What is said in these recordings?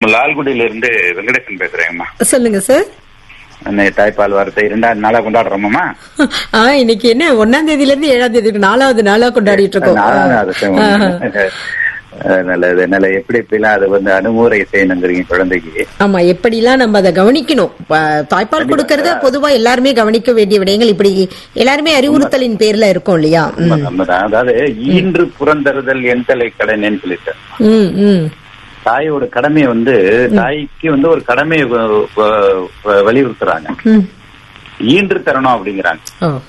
லால்குடியில இருந்து வெங்கடேசன் பேசுறேங்கம்மா சொல்லுங்க சார் இன்னைக்கு தாய்ப்பால் வாரத்தை இரண்டாவது நாளா கொண்டாடுறோமாம்மா ஆ இன்னைக்கு என்ன ஒன்னாம் தேதியில இருந்து ஏழாம் தேதி வரைக்கும் நாலாவது நாளா கொண்டாடிட்டு இருக்கோம் நாலாவது ஆ. நல்லது நல்ல எப்படி எப்படிலாம் அதை வந்து அனுமுறை செய்யணுங்கிறீங்க குழந்தைக்கு ஆமா எப்படிலாம் நம்ம அதை கவனிக்கணும் ப- தாய்ப்பால் கொடுக்கறத பொதுவா எல்லாருமே கவனிக்க வேண்டிய விடயங்கள் இப்படி எல்லாருமே அறிவுறுத்தலின் பேர்ல இருக்கும் இல்லையா ம். உண்மைதான். அதாவது ஈன்று புறந்தறுதல் எந்தலை கடனேன்னு சொல்லிட்டார் ம் ம் தாயோட கடமையை வந்து தாய்க்கு வந்து ஒரு கடமையை வ- வ- வ- வலியுறுத்துறாங்க ம். ஈன்று தரணும் அப்படிங்கிறாங்க ஓ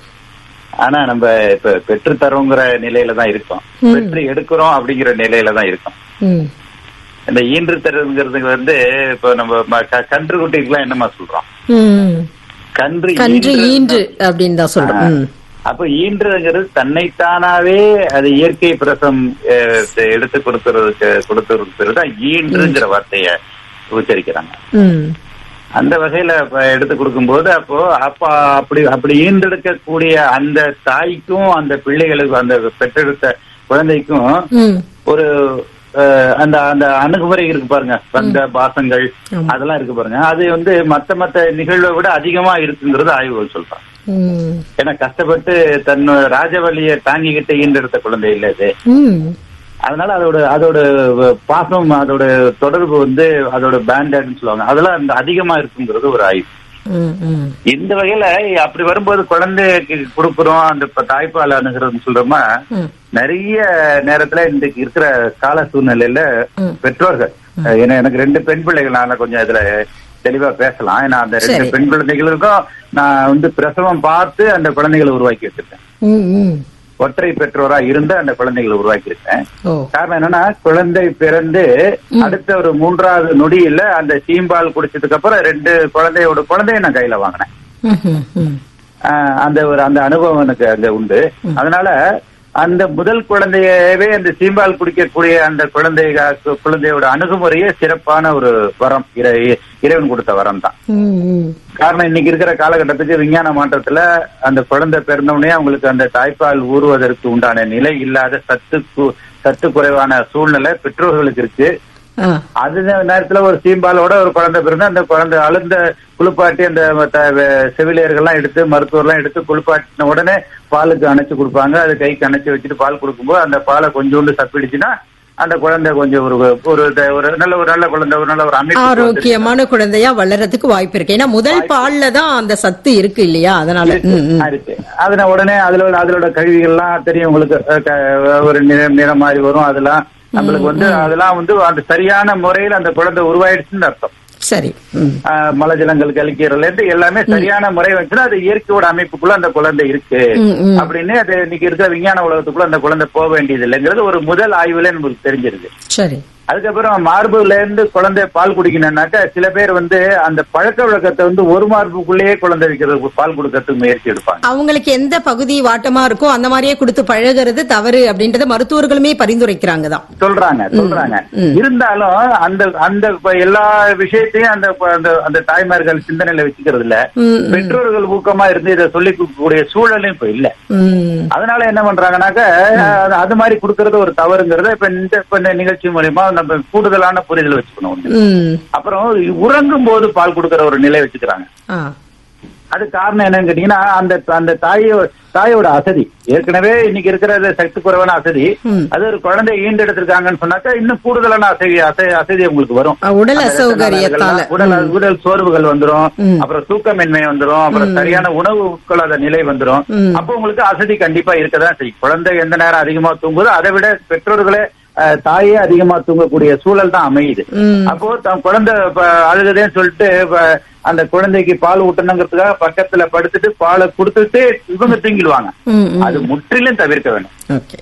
ஆனா நம்ம இப்ப பெற்று தரோங்கிற நிலையில தான் இருக்கோம் பெற்று எடுக்கிறோம் அப்படிங்கிற நிலையில தான் இருக்கோம் ம் இந்த ஈன்று தருங்கிறது வந்து இப்ப நம்ம ம- க- கன்று குட்டிக்கெல்லாம் என்னமா சொல்றோம் ம் கன்று கன்று ஈன்று- ஈன்று அப்படின்னு தான் சொல்றோம் ம். அப்ப ஈன்றுங்கிறது தன்னைத்தானாவே அது இயற்கை பிரசம் அஹ், எடுத்து கொடுக்கறதுக்கு கொடுத்துருக்கிறது தான் ஈன்றுங்கிற வார்த்தைய உச்சரிக்கிறாங்க ம் அந்த வகையில இப்ப எடுத்து கொடுக்கும்போது அப்போ அப்ப அப்படி அப்படி ஈண்டெடுக்கக்கூடிய அந்த தாய்க்கும் அந்த பிள்ளைகளுக்கும் அந்த பெற்றெடுத்த குழந்தைக்கும் ம் ஒரு அஹ், அந்த அந்த அணுகுமுறை இருக்கு பாருங்க பந்த பாசங்கள் அதெல்லாம் இருக்கு பாருங்க அது வந்து மத்த மத்த நிகழ்வை விட அதிகமா இருக்குங்கிறது ஆய்வுகள் சொல்றாங்க ம் ஏன்னா கஷ்டப்பட்டு தன் ராஜவழியை தாங்கிக்கிட்டு ஈண்டெடுத்த குழந்தை இல்ல இது ம் அதனால அதோட அதோட பாசம் அதோட தொடர்பு வந்து அதோட பேண்டட்னு சொல்லுவாங்க அதெல்லாம் அந்த அதிகமா இருக்குங்கிறது ஒரு ஆய்வு ம் ம் இந்த வகையில அப்படி வரும்போது குழந்தைக்கு கொடுக்குறோம் அந்த இப்ப தாய்ப்பால் அணுகிறதுன்னு சொல்றோமா ம் நிறைய நேரத்துல இன்றைக்கு இருக்கிற கால சூழ்நிலையில ம். பெற்றோர்கள் ஏன்னா எனக்கு ரெண்டு பெண் பிள்ளைகள் நான் கொஞ்சம் இதுல தெளிவா பேசலாம் ஏன்னா அந்த ரெண்டு சரி. பெண் குழந்தைகளுக்கும் நான் வந்து பிரசவம் பார்த்து அந்த குழந்தைகளை உருவாக்கி வச்சிருக்கேன் ம் ம் ஒற்றை பெற்றோரா இருந்து அந்த குழந்தைகளை உருவாக்கி இருக்கேன் ஓ காரணம் என்னன்னா குழந்தை பிறந்து அடுத்த ஒரு மூன்றாவது நொடியில அந்த சீம்பால் குடிச்சதுக்கு அப்புறம் ரெண்டு குழந்தையோட குழந்தைய நான் கையில வாங்கினேன் ம் ம் ம் ஆஹ் அந்த ஒரு அந்த அனுபவம் எனக்கு அங்க உண்டு அதனால அந்த முதல் குழந்தையவே அந்த சீம்பால் குடிக்கக்கூடிய அந்த குழந்தை குழந்தையோட அணுகுமுறையே சிறப்பான ஒரு வரம் இறை- இறைவன் கொடுத்த வரம் தான் ம் ம் காரணம் இன்னைக்கு இருக்கிற காலகட்டத்துக்கு விஞ்ஞான மாற்றத்துல அந்த குழந்தை பிறந்தவுடனே அவங்களுக்கு அந்த தாய்ப்பால் ஊறுவதற்கு உண்டான நிலை இல்லாத சத்து கு- சத்து குறைவான சூழ்நிலை பெற்றோர்களுக்கு இருக்கு ஆ அது நேரத்துல ஒரு சீம்பாலோட ஒரு குழந்தை பிறந்து அந்த குழந்தை அழுந்த குளிப்பாட்டி அந்த த- வெ- செவிலியர்கள்லாம் எடுத்து மருத்துவர்லாம் எடுத்து குளிப்பாட்டின உடனே பாலுக்கு அணைச்சு கொடுப்பாங்க அது கைக்கு அணைச்சு வச்சுட்டு பால் கொடுக்கும்போது அந்த பாலை கொஞ்சோண்டு சப்பிடுச்சுன்னா அந்த குழந்தை கொஞ்சம் ஒரு ஒரு த- ஒரு நல்ல ஒரு நல்ல குழந்தை ஒரு நல்ல ஒரு அமைப்பு ஆரோக்கியமான குழந்தையா வளர்றதுக்கு வாய்ப்பு இருக்கு ஏன்னா முதல் பால்ல தான் அந்த சத்து இருக்கு இல்லையா அதனால ம், ம். இருக்கு அதுல உடனே அதுல அதோட கழிவுகள்லாம் தெரியும் உங்களுக்கு அஹ், க- ஒரு நிறம் நிறம் மாதிரி வரும் அதெல்லாம் நம்மளுக்கு வந்து அதெல்லாம் வந்து அந்த சரியான முறையில் அந்த குழந்தை உருவாயிடுச்சுன்னு அர்த்தம் சரி ம் ஆஹ் மலஜலங்கள் கழிக்கிறதுல இருந்து எல்லாமே சரியான முறை வந்துச்சுன்னா அது இயற்கையோட அமைப்புக்குள்ள அந்த குழந்தை இருக்கு ம், ம். அப்படின்னு அது இன்னைக்கு இருக்கிற விஞ்ஞான உலகத்துக்குள்ள அந்த குழந்தை போக வேண்டியது இல்லைங்கிறது ஒரு முதல் ஆய்வுல நமக்கு தெரிஞ்சிருக்கு சரி அதுக்கப்புறம் மார்புல இருந்து குழந்தை பால் குடிக்கணும்னாக்கா சில பேர் வந்து அந்த பழக்க வழக்கத்தை வந்து ஒரு மார்புக்குள்ளேயே குழந்தை வைக்கிறதுக்கு பால் கொடுக்கறதுக்கு முயற்சி எடுப்பாங்க அவங்களுக்கு எந்த பகுதி வாட்டமா இருக்கோ அந்த மாதிரியே கொடுத்து பழகுறது தவறு அப்படின்றத மருத்துவர்களுமே பரிந்துரைக்கிறாங்க தான் சொல்றாங்க சொல்றாங்க இருந்தாலும் அந்த அந்த இப்ப எல்லா விஷயத்தையும் அந்த அந்த அந்த தாய்மார்கள் சிந்தனையில வச்சுக்கிறது இல்ல ம், பெற்றோர்கள் ஊக்கமா இருந்து இதை சொல்லி கொடுக்கக்கூடிய சூழலும் இப்ப இல்ல ம் அதனால என்ன பண்றாங்கன்னாக்க அது- அது மாதிரி கொடுக்கறது ஒரு தவறுங்கிறத இப்ப இந்த இப்ப இந்த நிகழ்ச்சி மூலியமா நம்ம கூடுதலான புரிதல் வச்சுக்கணும் ஒண்ணு. ம் அப்புறம் உறங்கும் போது பால் கொடுக்கற ஒரு நிலை வச்சுக்கிறாங்க ஆ அது காரணம் என்னன்னு கேட்டீங்கன்னா அந்த அந்த தாயோ தாயோட அசதி ஏற்கனவே இன்னைக்கு இருக்கிற இந்த சக்தி குறைவான அசதி ம். அது ஒரு குழந்தை ஈண்டெடுத்திருக்காங்கன்னு சொன்னாக்கா இன்னும் கூடுதலான அசதி அசை- அசதி உங்களுக்கு வரும் அஹ், உடல் அந்த அசௌகரியத்தால ரத்த உடல் உடல் சோர்வுகள் வந்துரும் ம். அப்புறம் தூக்கமின்மை வந்துரும் அப்புறம் சரியான உணவு உட்கொள்ளாத நிலை வந்துரும் ம். அப்போ உங்களுக்கு அசதி கண்டிப்பா இருக்கதான் செய்யும் குழந்தை எந்த நேரம் அதிகமா தூங்குதோ அதை விட பெற்றோர்களே அஹ், தாயே அதிகமா தூங்கக்கூடிய சூழல் தான் அமையுது ம் அப்போ தன் குழந்தை இப்ப அழுகுதேன்னு சொல்லிட்டு இப்ப அந்த குழந்தைக்கு பால் ஊட்டணுங்கிறதுக்காக பக்கத்துல படுத்துட்டு பாலை கொடுத்துட்டு இவங்க தூங்கிடுவாங்க ம் ம் அது முற்றிலும் தவிர்க்க வேணும் ஓகே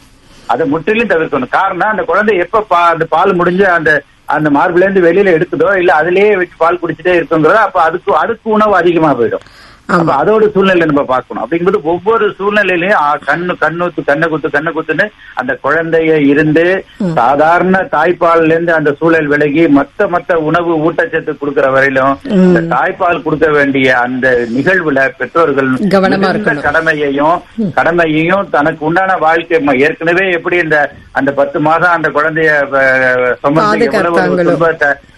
அதை முற்றிலும் தவிர்க்கணும் காரணம் அந்த குழந்தை எப்ப பா அந்த பால் முடிஞ்சு அந்த அந்த மார்புல இருந்து வெளியில எடுக்குதோ இல்ல அதுலயே வச்சு பால் குடிச்சிட்டே இருக்குங்கிறத அப்ப அதுக்கு அதுக்கு உணவு அதிகமா போயிடும் அப்ப அதோட சூழ்நிலை நம்ம பார்க்கணும் அப்படிங்கும்போது ஒவ்வொரு சூழ்நிலையிலயும் ஆ, கண்ணு கண்ணுத்து கண்ணை குத்து கண்ணை குத்துன்னு அந்த குழந்தைய இருந்து சாதாரண தாய்ப்பால்ல இருந்து அந்த சூழல் விலகி மத்த மத்த உணவு ஊட்டச்சத்து கொடுக்கிற வரையிலும் இந்த தாய்ப்பால் கொடுக்க வேண்டிய அந்த நிகழ்வுல பெற்றோர்கள் கவனமா மிகுந்த இருக்கணும். கடமையையும் கடமையையும் தனக்கு உண்டான வாழ்க்கை ம- ஏற்கனவே எப்படி இந்த அந்த பத்து மாதம் அந்த குழந்தைய அஹ், சுமந்து எவ்வளவு ஒரு பாதுகாத்தாங்களோ. துன்பத்தை